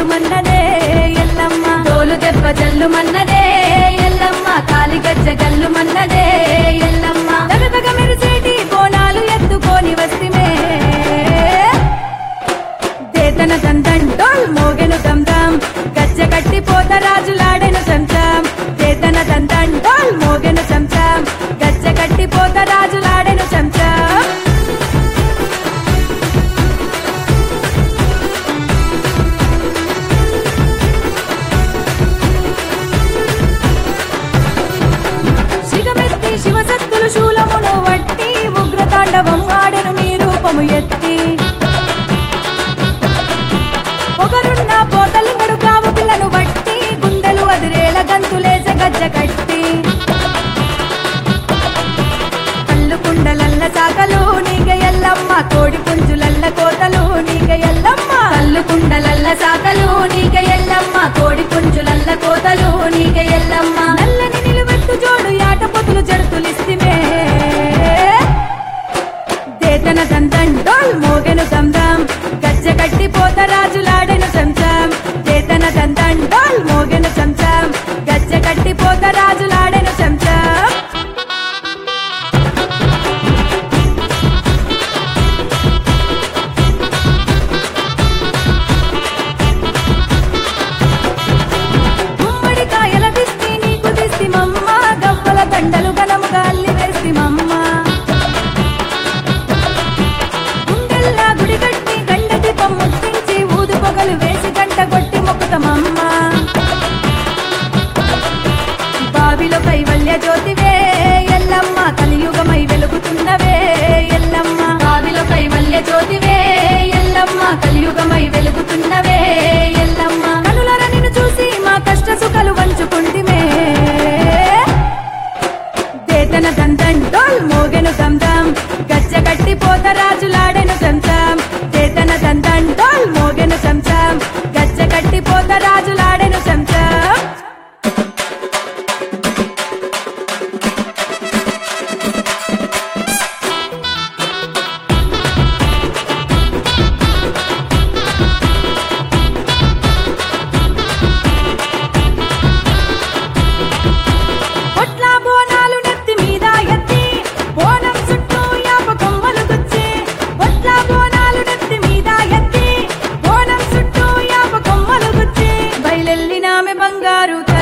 జల్లు మన్నదే ఎల్లమ్మ తోలు దెబ్బ జల్లు మన్నదే ఎల్లమ్మ కాలి గజ్జ గల్లు మన్నదే ఎల్లమ్మ దగదగ మెరిసేటి బోనాలు ఎత్తుకొని వస్తిమే దేతన దందంటోల్ మోగెను దందాం గజ్జ కట్టి పోత రాజులాడెను చంచాం దేతన దందంటోల్ మోగెను చంచాం గజ్జ కట్టి పోత రాజులాడెను చంచాం శిగమెత్తి శివసత్తులు శూలమును వట్టి ఉగ్రతాండవం ఆడెను మీ రూపము ఎత్తి పొగరున్న పోతలింగడు కావు పిల్లను బట్టి గుండెలు అదిరేల గంతులేస గజ్జ కట్టి కళ్ళు కుండలల్ల సాకలు నీగ ఎల్లమ్మ కోడి పుంజులల్ల కోతలు నీగ ఎల్లమ్మ కల్లు కుండలల్ల సాకలు నీక ఎల్లమ్మ కోడి పుంజులల్ల కోతలు నీక ఎల్లమ్మ నల్లని నిలువెత్తు జోడు యాట పొతులు జడుతులిస్తిమే దేతన దందండోల్ మోగెను దందాం గజ్జ కట్టి పోత రాజులాడెను చంచాం దేతన దందండోల్ మోగెను చంచాం గజ్జ కట్టి పోత రాజులాడెను చంచాం గుమ్మడికాయల దిష్టి నీకు దిష్టి మమ్మ గవ్వల దండలు గనముగా అల్లి వేసి మమ్మ గుండెల్లా గుడి కట్టి గండ దీపం ముట్టించి ఊదు పొగలు వేసి గంట కొట్టి మొక్కుతమమ్మ బావిలో కైవల్య జ్యోతివే ఎల్లమ్మ కలియుగమై వెలుగుతున్నవే ఎల్లమ్మ బావిలో కైవల్య జ్యోతివే ఎల్లమ్మ కలియుగమై వెలుగుతున్నవే ఎల్లమ్మ కనులర నిన్ను చూసి మా కష్ట సుఖాలు వంచుకుంటిమే దేతన దందండోల్ మోగెను దందాం గజ్జ కట్టి పోత రాజులాడెను చంచాం దేతన దందండోల్ మోగెను చంచాం గజ్జ కట్టి పోత రాజులాడెను చంచాం పొట్ల బోనాలు నెత్తి మీద ఎత్తి బోనం చుట్టూ యాప కొమ్మలు గుచ్చి పొట్ల బోనాలు నెత్తి మీద ఎత్తి బోనం చుట్టూ యాప కొమ్మలు గుచ్చి బయలెల్లినామె బంగారు